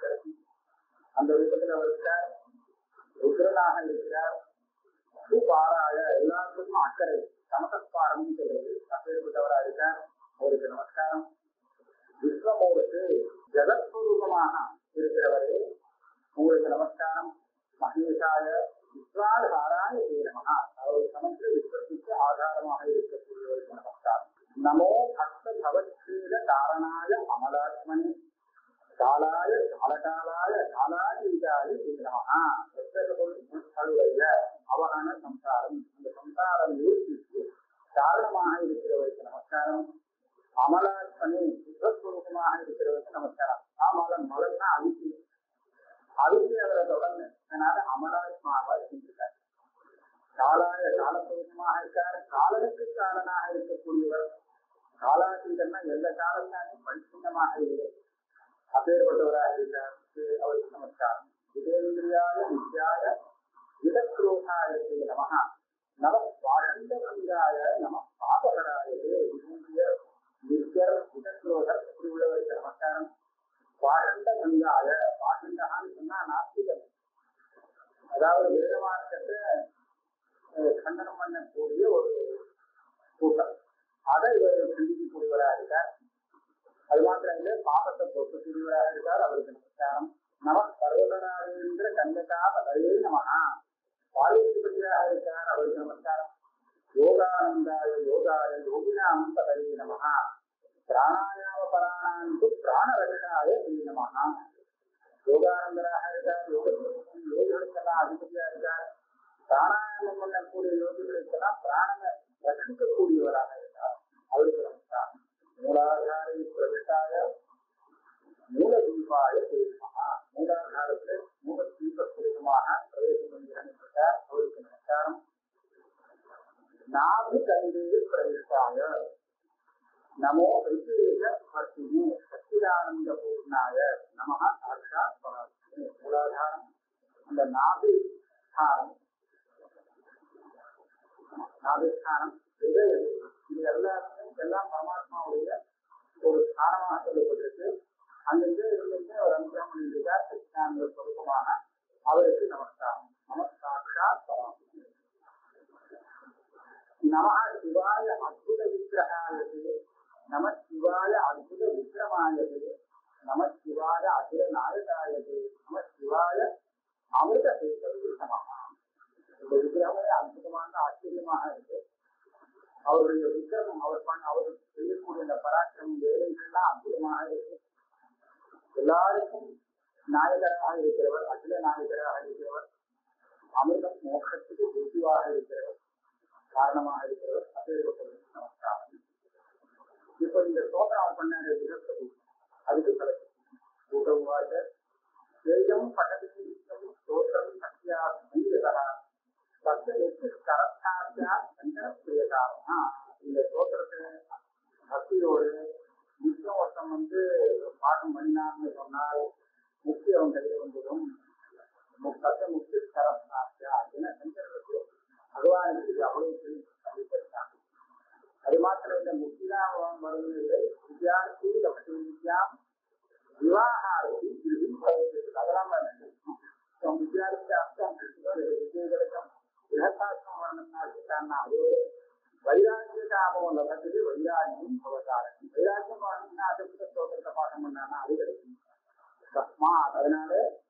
அந்த ரூபத்தில் அவர் இருக்கார் ருத்ரனாக இருக்கிறார் பாராய எல்லாத்துக்கும் அக்கறை சமசஸ்பாரம் சொல்றது அப்பேற்பட்டவராக இருக்கார் அவருக்கு நமஸ்காரம் விஸ்வமூர்த்தி ஜெகத்ஸ்வரூபமாக இருக்கிறவரே உங்களுக்கு நமஸ்காரம் மகேஷாய விஸ்வாதாராய நமகா அவருடைய சமஸ்த விஸ்வத்துக்கு ஆதாரமாக இருக்கக்கூடியவருக்கு நமஸ்காரம் நமோ பக்த பவத்ஷீல காரணாய அமலாத்மனி காலாய காலகாலாய காலாதீதாய நமகா புத்தகங்களுடைய அவகான சம்சாரம் அந்த சம்சாரம் யோசித்து காரணமாக இருக்கிறவருக்கு நமஸ்காரம் அமலாத்மனி சுத்தஸ்வரூபமாக இருக்கிறவருக்கு நமஸ்காரம் ஆமலம் மலர்னா அவிசி அவிசி அவரை தொடர்ந்து அதனால அமலாத்மாவா இருக்கின்றார் காலாய காலப்பூர்வமாக இருக்கார் காலனுக்கு காலனாக இருக்கக்கூடியவர் காலாதீதம்னா எந்த காலத்தாலும் பரிசுத்தமாக இல்லை அப்பேற்பட்டவராக இருக்கார் அவருக்கு நமஸ்காரம் விதேந்திரியாய வித்யாய விதக்ரோகாய நமகா நம வாழந்த பங்காய நம பாபகராய விதேந்திரிய வித்யர் விதக்ரோகர் இப்படி உள்ளவருக்கு நமஸ்காரம் வாழந்த பங்காய வாழந்தகான்னு சொன்னா நாஸ்திகம் அதாவது வேத மார்க்கத்தை கண்டனம் பண்ணக்கூடிய ஒரு கூட்டம் அதை இவர் சிந்திக்கக்கூடியவராக இருக்கார் அது மாத்திரம் இல்லை பாபத்தை போக்கக்கூடியவராக இருக்கார் அவருக்கு நமஸ்காரம் நம சர்வதராஜேந்திர கண்டகா பதவே நமகா வாயுபதியாக இருக்கார் அவருக்கு நமஸ்காரம் யோகானந்தாய யோகாய யோகினாம் பதவே நமகா பிராணாயாம பராணாந்து பிராணரட்சாய ஸ்ரீ நமகா யோகானந்தராக இருக்கார் யோகத்திற்கும் யோகிகளுக்கெல்லாம் அதிபதியா இருக்கார் பிராணாயாமம் பண்ணக்கூடிய யோகிகளுக்கெல்லாம் பிராணனை ரட்சிக்கக்கூடியவராக இருக்கார் அவருக்கு நமஸ்காரம் மூலாதாரை பிரவிஷ்டாய மூலதீபாய பூர்வமாக மூலாதாரத்தில் மூல தீபபூர்வமாக பிரவேசம் பண்ணியிருக்கிறார் அவருக்கு நமஸ்காரம் நாவு கண்டே பிரவிஷ்டாய நமோ ரிஷேஷ பர்த்தினே சச்சிதானந்த பூர்ணாய நம சாட்சாத் பராத்மே மூலாதாரம் அந்த நாபி ஸ்தானம் நாபிஸ்தானம் ஹிருதயம் இது எல்லாத்தையும் எல்லாம் பரமாத்மாவுடைய ஒரு ஸ்தானமாக சொல்லப்பட்டிருக்கு அங்கிருந்து இருந்துட்டு அவர் அனுகிரகம் பண்ணியிருக்கார் சச்சிதானந்த சொருபமான அவருக்கு நமஸ்காரம் நம சாட்சாத் பராத்மே நம சிவாய அற்புத விக்கிரகாயதே நம சிவாய அற்புத விக்கிரமாயதே நம சிவாய அசுர நாயகாயதே நம சிவாய அமிர்த சேகரி நமகா இந்த விக்கிரகமே அற்புதமான ஆச்சரியமாக இருக்கு அவருடைய விக்கிரகம் அவர் பண்ண அவர் செய்யக்கூடிய அந்த பராக்கிரமம் வேலைகள்லாம் அற்புதமாக இருக்கு எல்லாருக்கும் நாயகராக இருக்கிறவர் அகில நாயகராக இருக்கிறவர் அமிர்தம் மோட்சத்துக்கு ஹேதுவாக இருக்கிறவர் காரணமாக இருக்கிறவர் அப்பேற்பட்டவருக்கு நமஸ்காரம் இப்ப இந்த சோதனம் பண்ணாரு விரக்தி அதுக்கு தலைப்பு கூட்டவாத வேதம் படதி ஸ்தோத்திரம் சத்யா சங்கீதா சத்த எட்டு கரத்தாத்தியா சங்கர பிரியதாரமா இந்த சோத்திரத்தை பக்தியோடு விஷ்ணுவர்த்தம் வந்து பாடம் பண்ணினார்னு சொன்னால் முக்கியம் கையில் வந்துடும் சத்த முக்கிய கரத்தாத்தியா அப்படின்னு சங்கருக்கு பகவானுக்கு இது அவ்வளவு பெரிய வெளிப்படுத்தாங்க அது மாத்திரம் இந்த முக்கியம் வருவதில்லை வித்யார்த்தி லட்சுமி வித்யாம் விவாகாரத்தி அதெல்லாம் வித்யார்த்தி அர்த்தம் விஜயகரகம் கிரகசாஸ்திரம் வரணும்னா அது வைராக்கிய பரிதாபம் லபத்துக்கு வைராக்கியம் அவதாரம் வைராக்கியம் பாடணும்னா அதிர்ஷ்ட ஸ்தோத்திரத்தை பாடம் பண்ணானா அது கிடைக்கும் தஸ்மாத் அதனால